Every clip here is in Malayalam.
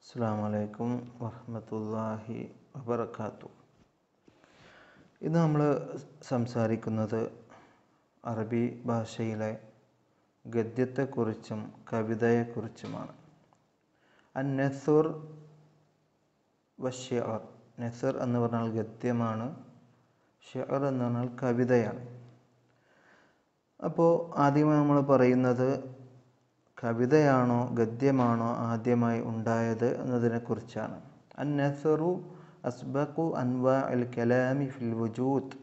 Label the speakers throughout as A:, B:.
A: അസ്സാം വലൈക്കും വറഹമത്തല്ലാഹി വബർക്കാത്തു ഇന്ന് നമ്മൾ സംസാരിക്കുന്നത് അറബി ഭാഷയിലെ ഗദ്യത്തെക്കുറിച്ചും കവിതയെക്കുറിച്ചുമാണ് അൻ നെസുർ വഷ്യർ നെസർ എന്ന് പറഞ്ഞാൽ ഗദ്യമാണ് ഷെയർ എന്ന് പറഞ്ഞാൽ കവിതയാണ് അപ്പോൾ ആദ്യമായി നമ്മൾ പറയുന്നത് കവിതയാണോ ഗദ്യമാണോ ആദ്യമായി ഉണ്ടായത് എന്നതിനെക്കുറിച്ചാണ് അൻ നസറു അസ്ബഖു അൻവാ അൽ കലാമി ഫിൽ വുജൂദ്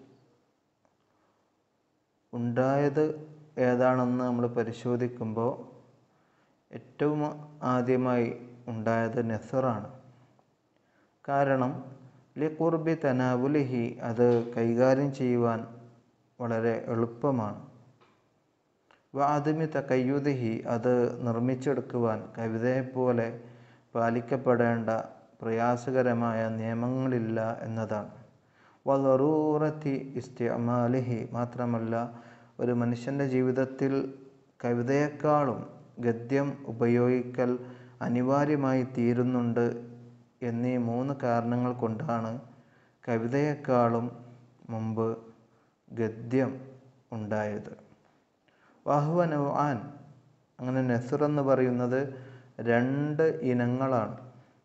A: ഉണ്ടായത് ഏതാണെന്ന് നമ്മൾ പരിശോധിക്കുമ്പോൾ ഏറ്റവും ആദ്യമായി ഉണ്ടായത് നെസറാണ് കാരണം ലി കുർബി തനാവുലിഹി അത് കൈകാര്യം ചെയ്യുവാൻ വളരെ എളുപ്പമാണ് വാദിമി തക്കയ്യുദിഹി അത് നിർമ്മിച്ചെടുക്കുവാൻ കവിതയെപ്പോലെ പാലിക്കപ്പെടേണ്ട പ്രയാസകരമായ നിയമങ്ങളില്ല എന്നതാണ് വളറൂറത്തി ഇസ്തിഅമാലിഹി മാത്രമല്ല ഒരു മനുഷ്യൻ്റെ ജീവിതത്തിൽ കവിതയെക്കാളും ഗദ്യം ഉപയോഗിക്കൽ അനിവാര്യമായി തീരുന്നുണ്ട് എന്നീ മൂന്ന് കാരണങ്ങൾ കൊണ്ടാണ് കവിതയെക്കാളും മുമ്പ് ഗദ്യം ഉണ്ടായത് വാഹുവ നൗആൻ അങ്ങനെ നെസുർ എന്ന് പറയുന്നത് രണ്ട് ഇനങ്ങളാണ്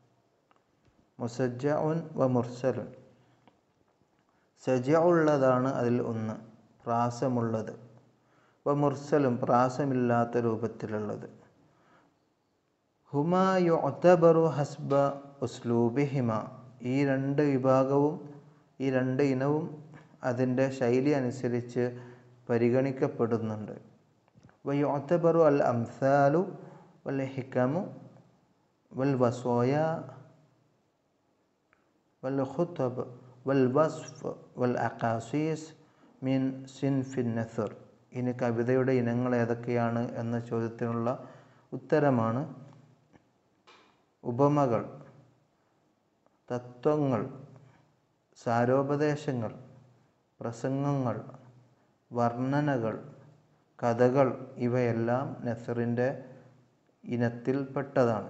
A: മുസജ്ജഉൻ വ മുർസലുൻ സജ ഉള്ളതാണ് അതിൽ ഒന്ന് പ്രാസമുള്ളത് വ മുർസലും പ്രാസമില്ലാത്ത രൂപത്തിലുള്ളത് ഹുമാ യുഅതബറു ഹസ്ബ ഉസ്ലൂബിഹിമ ഈ രണ്ട് വിഭാഗവും ഈ രണ്ട് ഇനവും അതിൻ്റെ ശൈലി അനുസരിച്ച് പരിഗണിക്കപ്പെടുന്നുണ്ട് വയുഅതബറു അൽ അംസാലു വൽ ഹിക്കമു വൽ വസോയ വൽ ഖുതബ് വൽ വസ്ഫ് വൽ അഖാസീസ് മീൻ സിൻഫിൻ നസർ ഇനി കവിതയുടെ ഇനങ്ങൾ ഏതൊക്കെയാണ് എന്ന ചോദ്യത്തിനുള്ള ഉത്തരമാണ് ഉപമകൾ തത്വങ്ങൾ സാരോപദേശങ്ങൾ പ്രസംഗങ്ങൾ വർണ്ണനകൾ കഥകൾ ഇവയെല്ലാം നസറിൻ്റെ ഇനത്തിൽപ്പെട്ടതാണ്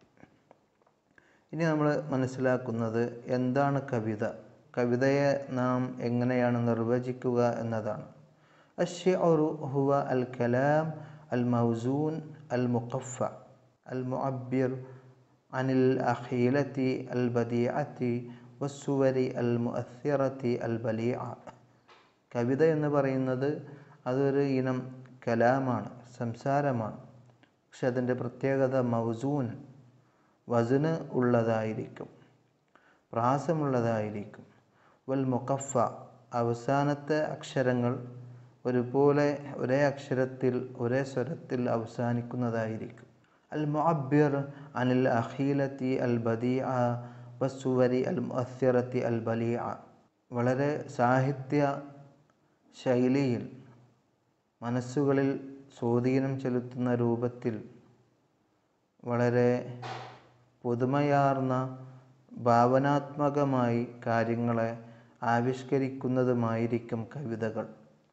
A: ഇനി നമ്മൾ മനസ്സിലാക്കുന്നത് എന്താണ് കവിത കവിതയെ നാം എങ്ങനെയാണ് നിർവചിക്കുക എന്നതാണ് അഷ്യറു ഹുവ അൽ കലാം അൽ മൗസൂൻ അൽ മുഖഫ അൽ മുഅബ്ബിർ അനിൽ അഖീലത്തി അൽ ബദിയത്തി വസ്സുവരി അൽ മുഅസ്സിറത്തി അൽ ബലിയ കവിത എന്ന് പറയുന്നത് അതൊരു ഇനം കലാമാണ് സംസാരമാണ് പക്ഷെ അതിൻ്റെ പ്രത്യേകത മൗസൂൻ വസന് ഉള്ളതായിരിക്കും പ്രാസമുള്ളതായിരിക്കും വൽ മുഖഫ അവസാനത്തെ അക്ഷരങ്ങൾ ഒരുപോലെ ഒരേ അക്ഷരത്തിൽ ഒരേ സ്വരത്തിൽ അവസാനിക്കുന്നതായിരിക്കും അൽ മുഅബ്ബിർ അനിൽ അഖീലത്തി അൽ ബദിയ വസുവരി അൽ മുഅസ്സിറത്തി അൽ ബലിയ വളരെ സാഹിത്യ ശൈലിയിൽ മനസ്സുകളിൽ സ്വാധീനം ചെലുത്തുന്ന രൂപത്തിൽ വളരെ പുതുമയാർന്ന ഭാവനാത്മകമായി കാര്യങ്ങളെ ആവിഷ്കരിക്കുന്നതുമായിരിക്കും കവിതകൾ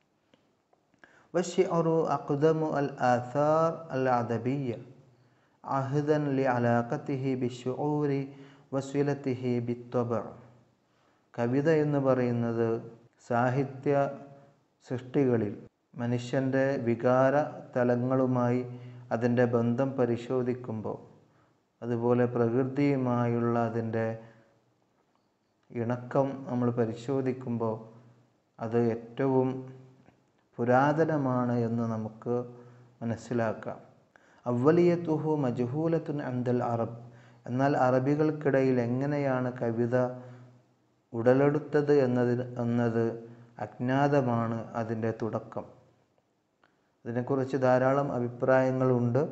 A: വഷിഅറു അഖ്ദമു അൽ ആഥാർ അൽ അദബിയ അഹ്ദൻ ലി അലാഖത്തിഹി ബിഷൂരി വസ്വിലത്തിഹി ബിത്വബ കവിത എന്ന് പറയുന്നത് സാഹിത്യ സൃഷ്ടികളിൽ മനുഷ്യൻ്റെ വികാര തലങ്ങളുമായി അതിൻ്റെ ബന്ധം പരിശോധിക്കുമ്പോൾ അതുപോലെ പ്രകൃതിയുമായുള്ള അതിൻ്റെ ഇണക്കം നമ്മൾ പരിശോധിക്കുമ്പോൾ അത് ഏറ്റവും പുരാതനമാണ് എന്ന് നമുക്ക് മനസ്സിലാക്കാം അവലിയത്തുഹു മജഹൂലത്തുൻ അന്തൽ അറബ് എന്നാൽ അറബികൾക്കിടയിൽ എങ്ങനെയാണ് കവിത ഉടലെടുത്തത് എന്നതിന് എന്നത് അജ്ഞാതമാണ് അതിൻ്റെ തുടക്കം ഇതിനെക്കുറിച്ച് ധാരാളം അഭിപ്രായങ്ങളുണ്ട്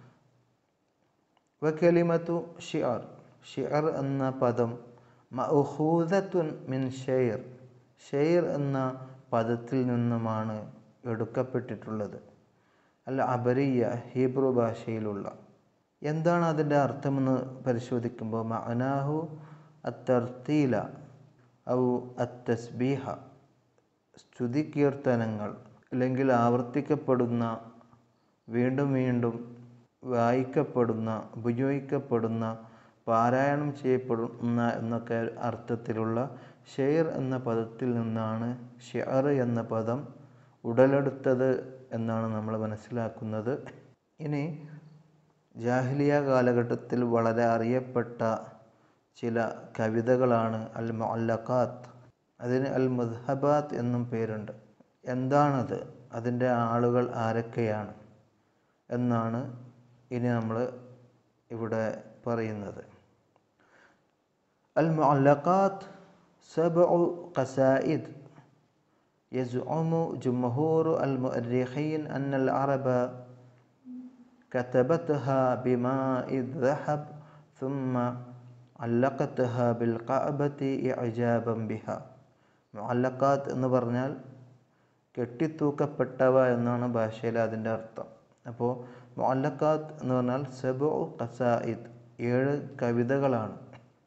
A: വക്കലിമത്തു ഷിയർ ഷിയർ എന്ന പദം മഹൂദത്തുൻ മിൻ ഷെയർ ഷെയർ എന്ന പദത്തിൽ നിന്നുമാണ് എടുക്കപ്പെട്ടിട്ടുള്ളത് അല്ല അബരിയ ഹീബ്രു ഭാഷയിലുള്ള എന്താണ് അതിൻ്റെ അർത്ഥമെന്ന് പരിശോധിക്കുമ്പോൾ മഅനാഹു അത്തർത്തീല ഔ അത്തസ്ബീഹ സ്തുതി കീർത്തനങ്ങൾ അല്ലെങ്കിൽ ആവർത്തിക്കപ്പെടുന്ന വീണ്ടും വീണ്ടും വായിക്കപ്പെടുന്ന ഉപയോഗിക്കപ്പെടുന്ന പാരായണം ചെയ്യപ്പെടുന്ന എന്നൊക്കെ അർത്ഥത്തിലുള്ള ഷെയർ എന്ന പദത്തിൽ നിന്നാണ് ഷെയർ എന്ന പദം ഉടലെടുത്തത് എന്നാണ് നമ്മൾ മനസ്സിലാക്കുന്നത് ഇനി ജാഹിലിയ കാലഘട്ടത്തിൽ വളരെ അറിയപ്പെട്ട ചില കവിതകളാണ് അൽ മുഅല്ലഖാത്ത് അതിന് അൽ മുദ്ഹബാത്ത് എന്നും പേരുണ്ട് എന്താണത് അതിൻ്റെ ആളുകൾ ആരൊക്കെയാണ് എന്നാണ് ഇനി നമ്മൾ ഇവിടെ പറയുന്നത് അൽ മുഅല്ലഖാത്ത് സബഉ ഖസായിദ് يزعم جمهور المؤرخين أن العرب كتبتها بماء الذهب ثم علقتها بالقعبة إعجابا بها മുഅല്ലക്കാത്ത് എന്ന് പറഞ്ഞാൽ കെട്ടിത്തൂക്കപ്പെട്ടവ എന്നാണ് ഭാഷയിൽ അതിൻ്റെ അർത്ഥം അപ്പോൾ മുഅല്ലക്കാത്ത് എന്ന് പറഞ്ഞാൽ സെബു ഖസായിദ് ഏഴ് കവിതകളാണ്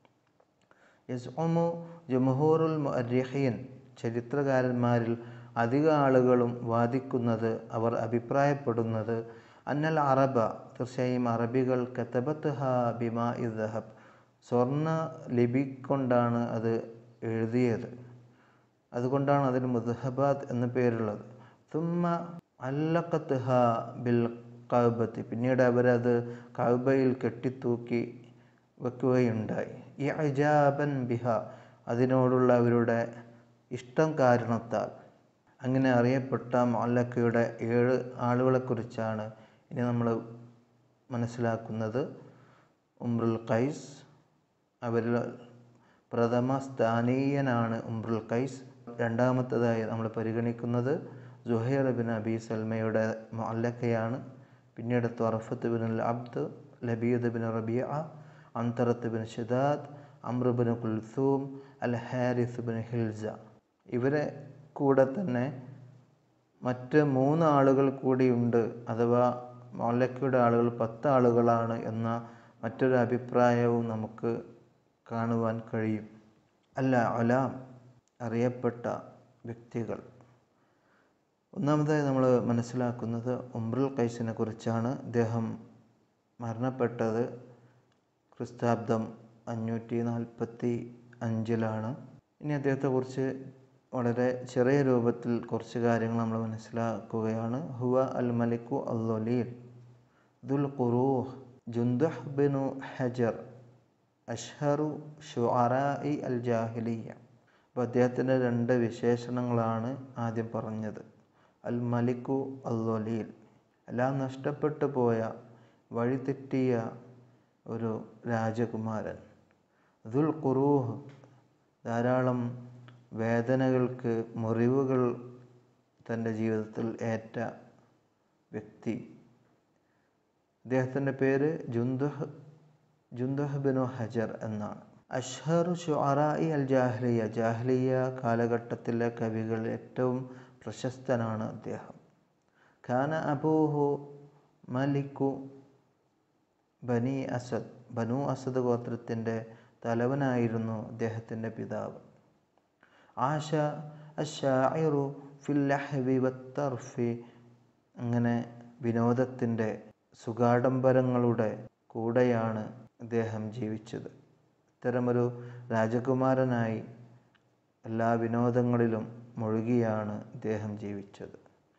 A: യസ്ഉമു ജുംഹൂറുൽ മുഅർരിഖീൻ ചരിത്രകാരന്മാരിൽ അധിക ആളുകളും വാദിക്കുന്നത് അവർ അഭിപ്രായപ്പെടുന്നത് അന്നൽ അറബ തീർച്ചയായും അറബികൾ കത്തബത്ത് ഹ ബിമാ ഇദഹബ് സ്വർണ്ണ ലിപി കൊണ്ടാണ് അത് എഴുതിയത് അതുകൊണ്ടാണ് അതിന് മുദ്ഹബാത്ത് എന്ന് പേരുള്ളത് തുമ്മ അല്ലക്കത്ത് ഹ ബിൽ കൗബത്ത് പിന്നീട് അവരത് കൗബയിൽ കെട്ടിത്തൂക്കി വെക്കുകയുണ്ടായി ഈ അജാബൻ ബിഹ അതിനോടുള്ള അവരുടെ ഇഷ്ടം കാരണത്താൽ അങ്ങനെ അറിയപ്പെട്ട മല്ലക്കയുടെ ഏഴ് ആളുകളെക്കുറിച്ചാണ് ഇനി നമ്മൾ മനസ്സിലാക്കുന്നത് ഉംറുൽ ഖൈസ് അവരിൽ പ്രഥമ സ്ഥാനീയനാണ് ഉംറുൽ ഖൈസ് രണ്ടാമത്തതായി നമ്മൾ പരിഗണിക്കുന്നത് ജുഹൈർ ബിൻ അബി സൽമയുടെ മല്ലക്കയാണ് പിന്നീട് Tarafa bin al Abd Labid bin Rabia Antara bin Shaddad Amr bin Kulthum al Harith bin Hilliza ഇവരെ കൂടെ തന്നെ മറ്റ് മൂന്ന് ആളുകൾ കൂടിയുണ്ട് അഥവാ മൊല്ലക്കയുടെ ആളുകൾ പത്ത് ആളുകളാണ് എന്ന മറ്റൊരു അഭിപ്രായവും നമുക്ക് കാണുവാൻ കഴിയും അല്ല അലാം അറിയപ്പെട്ട വ്യക്തികൾ ഒന്നാമതായി നമ്മൾ മനസ്സിലാക്കുന്നത് ഉംറുൽ കൈസിനെ കുറിച്ചാണ് ഇദ്ദേഹം മരണപ്പെട്ടത് ക്രിസ്താബ്ദം അഞ്ഞൂറ്റി നാൽപ്പത്തി അഞ്ചിലാണ് ഇനി അദ്ദേഹത്തെക്കുറിച്ച് വളരെ ചെറിയ രൂപത്തിൽ കുറച്ച് കാര്യങ്ങൾ നമ്മൾ മനസ്സിലാക്കുകയാണ് ഹുവ അൽ മലിക്കു അല്ലൊലീൽ ദുൽ ഖുറൂഹ് ജുന്ദഹ് ബിനു ഹജർ അഷ്ഹറു ഷുഅറായി അൽ ജാഹിലിയ അപ്പോൾ അദ്ദേഹത്തിൻ്റെ രണ്ട് വിശേഷണങ്ങളാണ് ആദ്യം പറഞ്ഞത് അൽ മലിക്കു അല്ലൊലീൽ എല്ലാം നഷ്ടപ്പെട്ടു പോയ വഴിതെറ്റിയ ഒരു രാജകുമാരൻ ദുൽ ഖുറൂഹ് ധാരാളം വേദനകൾക്ക് മുറിവുകൾ തൻ്റെ ജീവിതത്തിൽ ഏറ്റ വ്യക്തി അദ്ദേഹത്തിൻ്റെ പേര് ജുന്ദഹ് ജുന്ദഹ് ബിനു ഹജർ എന്നാണ് അഷ്ഹറു ഷുഅറായി അൽ ജാഹ്ലിയ ജാഹ്ലിയ കാലഘട്ടത്തിലെ കവികൾ ഏറ്റവും പ്രശസ്തനാണ് അദ്ദേഹം ഖാന അബൂഹു മലിക്കു ബനി അസദ് ബനു അസദ് ഗോത്രത്തിൻ്റെ തലവനായിരുന്നു അദ്ദേഹത്തിൻ്റെ പിതാവ് ആശ അഷായിറു ഫില്ലഹവി വത്തർഫി അങ്ങനെ വിനോദത്തിൻ്റെ സുഗാഡംബരങ്ങളുടെ കൂടെയാണ് അദ്ദേഹം ജീവിച്ചത് ഇത്തരമൊരു രാജകുമാരനായി എല്ലാ വിനോദങ്ങളിലും മുഴുകിയാണ് അദ്ദേഹം ജീവിച്ചത്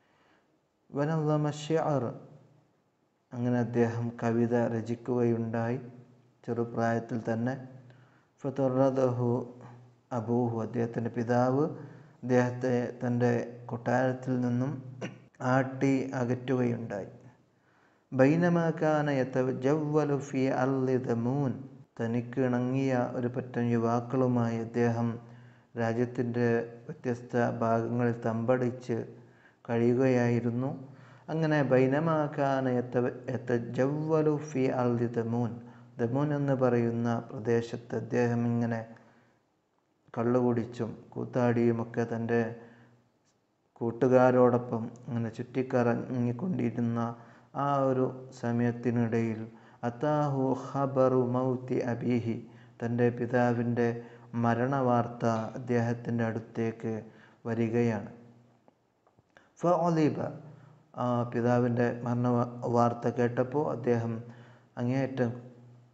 A: വനദമഷ്യർ അങ്ങനെ അദ്ദേഹം കവിത രചിക്കുകയുണ്ടായി ചെറുപ്രായത്തിൽ തന്നെ ഫതുറദഹു അബൂഹു അദ്ദേഹത്തിൻ്റെ പിതാവ് അദ്ദേഹത്തെ തൻ്റെ കൊട്ടാരത്തിൽ നിന്നും ആട്ടി അകറ്റുകയുണ്ടായി ബൈനമാക്കാന യത്തവ്വലു ഫി അർളി ദമൂൻ തനിക്ക് ഇണങ്ങിയ ഒരു പറ്റം യുവാക്കളുമായി അദ്ദേഹം രാജ്യത്തിൻ്റെ വ്യത്യസ്ത ഭാഗങ്ങളിൽ തമ്പടിച്ച് കഴിയുകയായിരുന്നു അങ്ങനെ ബൈനമാക്കാന യത്തജവ്വലു ഫി അർളി ദമൂൻ ദമൂൻ എന്ന് പറയുന്ന പ്രദേശത്ത് അദ്ദേഹം ഇങ്ങനെ കള്ളുകുടിച്ചും കൂത്താടിയുമൊക്കെ തൻ്റെ കൂട്ടുകാരോടൊപ്പം അങ്ങനെ ചുറ്റിക്കറങ്ങിക്കൊണ്ടിരുന്ന ആ ഒരു സമയത്തിനിടയിൽ അത്താഹു ഖബറു മൗത്തി അബീഹി തൻ്റെ പിതാവിൻ്റെ മരണവാർത്ത അദ്ദേഹത്തിൻ്റെ അടുത്തേക്ക് വരികയാണ് ഫലിബ ആ പിതാവിൻ്റെ മരണ വാർത്ത കേട്ടപ്പോൾ അദ്ദേഹം അങ്ങേയറ്റം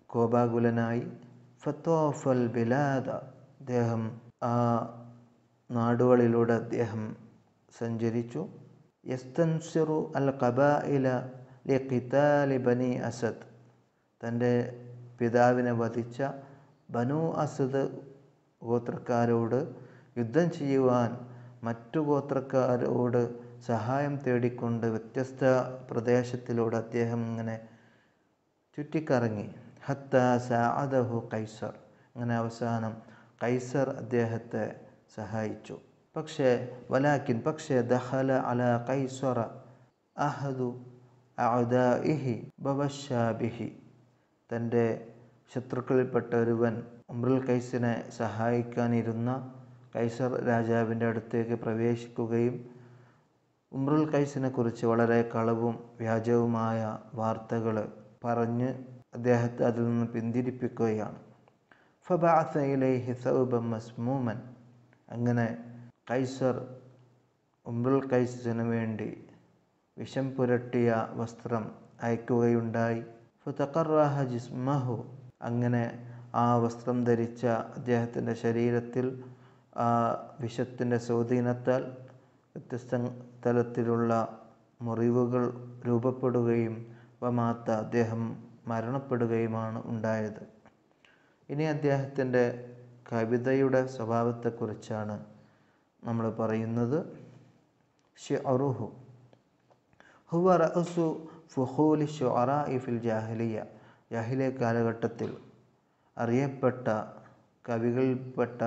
A: കോപാകുലനായി ഫത്തോഫൽ ബിലാദ അദ്ദേഹം ആ നാടുകളിലൂടെ അദ്ദേഹം സഞ്ചരിച്ചു യസ്തൻസിറു അൽ ഖബായില ലി ഖിതാലി ബനി അസദ് തൻ്റെ പിതാവിനെ വധിച്ച ബനു അസദ് ഗോത്രക്കാരോട് യുദ്ധം ചെയ്യുവാൻ മറ്റു ഗോത്രക്കാരോട് സഹായം തേടിക്കൊണ്ട് വ്യത്യസ്ത പ്രദേശത്തിലൂടെ അദ്ദേഹം ഇങ്ങനെ ചുറ്റിക്കറങ്ങി ഹത്ത സാഅദഹു കൈസർ അങ്ങനെ അവസാനം കൈസർ അദ്ദേഹത്തെ സഹായിച്ചു പക്ഷേ വലാക്കിൻ പക്ഷേ ദഹല അല കൈസറ അഹദു അഅദാഇഹി ബവശാബിഹി തൻ്റെ ശത്രുക്കളിൽപ്പെട്ട ഒരുവൻ ഉമ്രുൽ കൈസിനെ സഹായിക്കാനിരുന്ന കൈസർ രാജാവിൻ്റെ അടുത്തേക്ക് പ്രവേശിക്കുകയും ഉമ്രുൽ കൈസിനെ കുറിച്ച് വളരെ കളവും വ്യാജവുമായ വാർത്തകൾ പറഞ്ഞ് അദ്ദേഹത്തെ അതിൽ നിന്ന് പിന്തിരിപ്പിക്കുകയാണ് ഫബാസയിലേഹി സൗബം മസ്മൂമൻ അങ്ങനെ കൈസർ ഉമ്രുൽ കൈസിന് വേണ്ടി വിഷം പുരട്ടിയ വസ്ത്രം അയക്കുകയുണ്ടായി ഫതഖറഹ ജിസ്മഹു അങ്ങനെ ആ വസ്ത്രം ധരിച്ച അദ്ദേഹത്തിൻ്റെ ശരീരത്തിൽ ആ വിഷത്തിൻ്റെ സ്വാധീനത്താൽ വ്യത്യസ്ത തലത്തിലുള്ള മുറിവുകൾ രൂപപ്പെടുകയും വമാത്ത അദ്ദേഹം മരണപ്പെടുകയുമാണ് ഉണ്ടായത് ഇനി അദ്ദേഹത്തിൻ്റെ കവിതയുടെ സ്വഭാവത്തെക്കുറിച്ചാണ് നമ്മൾ പറയുന്നത് ഷിഅറുഹു ഹുവ റഅസു ഫുഹൂലി ഷുഅറാഇ ഫിൽ ജാഹിലിയ ജാഹിലിയ കാലഘട്ടത്തിൽ അറിയപ്പെട്ട കവികളിൽപ്പെട്ട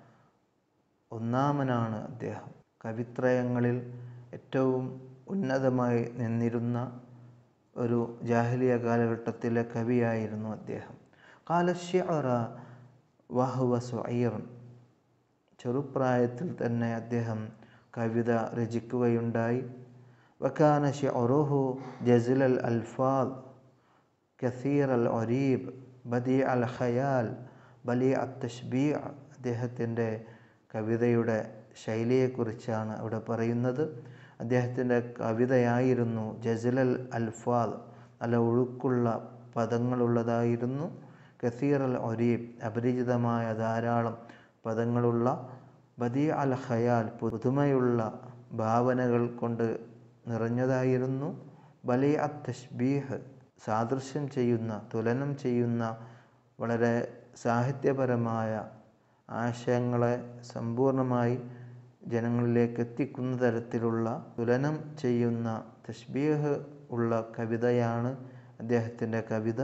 A: ഒന്നാമനാണ് അദ്ദേഹം കവിത്രയങ്ങളിൽ ഏറ്റവും ഉന്നതമായി നിന്നിരുന്ന ഒരു ജാഹിലിയ കാലഘട്ടത്തിലെ കവിയായിരുന്നു അദ്ദേഹം കാലശ്യറ വഹുവ സുഐറൻ ചെറുപ്രായത്തിൽ തന്നെ അദ്ദേഹം കവിത രചിക്കുകയുണ്ടായി വക്കാന ഷിഅറുഹു ജസിൽ അൽ അൽഫാദ് കസീർ അൽ ഒരീബ് ബദി അൽ ഖയാൽ ബലി അ തഷ്ബീ അദ്ദേഹത്തിൻ്റെ കവിതയുടെ ശൈലിയെക്കുറിച്ചാണ് അവിടെ പറയുന്നത് അദ്ദേഹത്തിൻ്റെ കവിതയായിരുന്നു ജസലൽ അൽഫാദ് നല്ല ഒഴുക്കുള്ള പദങ്ങളുള്ളതായിരുന്നു കസീർ അൽ ഒരീബ് അപരിചിതമായ ധാരാളം പദങ്ങളുള്ള ബദി അൽ ഖയാൽ പുതുമയുള്ള ഭാവനകൾ കൊണ്ട് നിറഞ്ഞതായിരുന്നു ബലി അ തഷ്ബീഹ് സാദൃശ്യം ചെയ്യുന്ന തുലനം ചെയ്യുന്ന വളരെ സാഹിത്യപരമായ ആശയങ്ങളെ സമ്പൂർണമായി ജനങ്ങളിലേക്ക് എത്തിക്കുന്ന തരത്തിലുള്ള തുലനം ചെയ്യുന്ന തഷ്ബീഹ് ഉള്ള കവിതയാണ് അദ്ദേഹത്തിൻ്റെ കവിത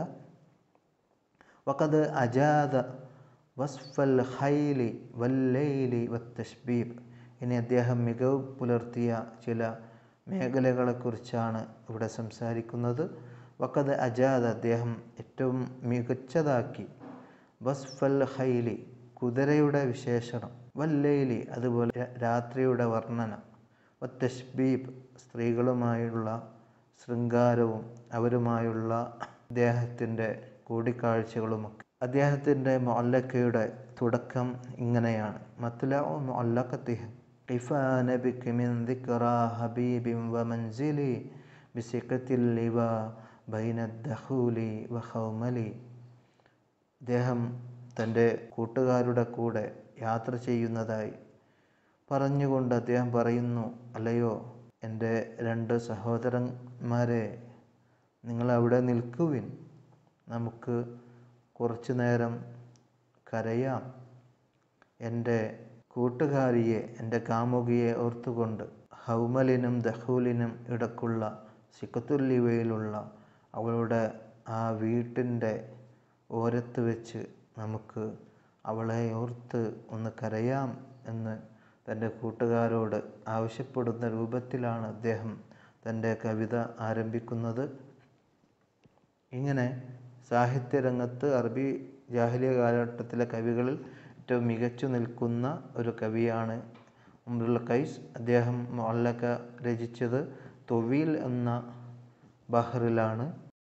A: വഖദ് അജാദ വസ്ഫൽ ഖൈലി വല്ലൈലി വത്തഷ്ബീബ് ഇനി അദ്ദേഹം മികവ് പുലർത്തിയ ചില മേഖലകളെക്കുറിച്ചാണ് ഇവിടെ സംസാരിക്കുന്നത് വഖദ് അജാദ് അദ്ദേഹം ഏറ്റവും മികച്ചതാക്കി വസ്ഫൽ ഖൈലി കുതിരയുടെ വിശേഷണം വല്ലൈലി അതുപോലെ രാത്രിയുടെ വർണ്ണന വത്തഷ്ബീബ് സ്ത്രീകളുമായുള്ള ശൃംഗാരവും അവരുമായുള്ള അദ്ദേഹത്തിൻ്റെ കൂടിക്കാഴ്ചകളുമൊക്കെ അദ്ദേഹത്തിൻ്റെ മൊല്ലക്കയുടെ തുടക്കം ഇങ്ങനെയാണ് മത്ല മൊല്ലക്കത്തിഹ് കിഫാന ബിക് മിൻ ദിക്റാ ഹബീബിൻ വമൻസിലി ബിസിഖത്തിൽ ലിവ ബൈന ദഖൂലി വഖൗമലി അദ്ദേഹം തൻ്റെ കൂട്ടുകാരുടെ കൂടെ യാത്ര ചെയ്യുന്നതായി പറഞ്ഞുകൊണ്ട് അദ്ദേഹം പറയുന്നു അല്ലയോ എൻ്റെ രണ്ട് സഹോദരന്മാരെ നിങ്ങൾ അവിടെ നിൽക്കുവിൻ നമുക്ക് കുറച്ചു നേരം കരയാം എൻ്റെ കൂട്ടുകാരിയെ എൻ്റെ കാമുകിയെ ഓർത്തുകൊണ്ട് ഹൗമലിനും ദഹൂലിനും ഇടക്കുള്ള സിക്കത്തുല്ലിവയിലുള്ള അവളുടെ ആ വീട്ടിൻ്റെ ഓരത്ത് വെച്ച് നമുക്ക് അവളെ ഓർത്ത് ഒന്ന് കരയാം എന്ന് തൻ്റെ കൂട്ടുകാരോട് ആവശ്യപ്പെടുന്ന രൂപത്തിലാണ് അദ്ദേഹം തൻ്റെ കവിത ആരംഭിക്കുന്നത് ഇങ്ങനെ സാഹിത്യരംഗത്ത് അറബി ജാഹിലിയ കാലഘട്ടത്തിലെ കവികളിൽ ഏറ്റവും മികച്ചു നിൽക്കുന്ന ഒരു കവിയാണ് ഉമ്രുൽ കൈസ് അദ്ദേഹം മൊല്ലക്ക രചിച്ചത് തൊവീൽ എന്ന ബഹറിലാണ്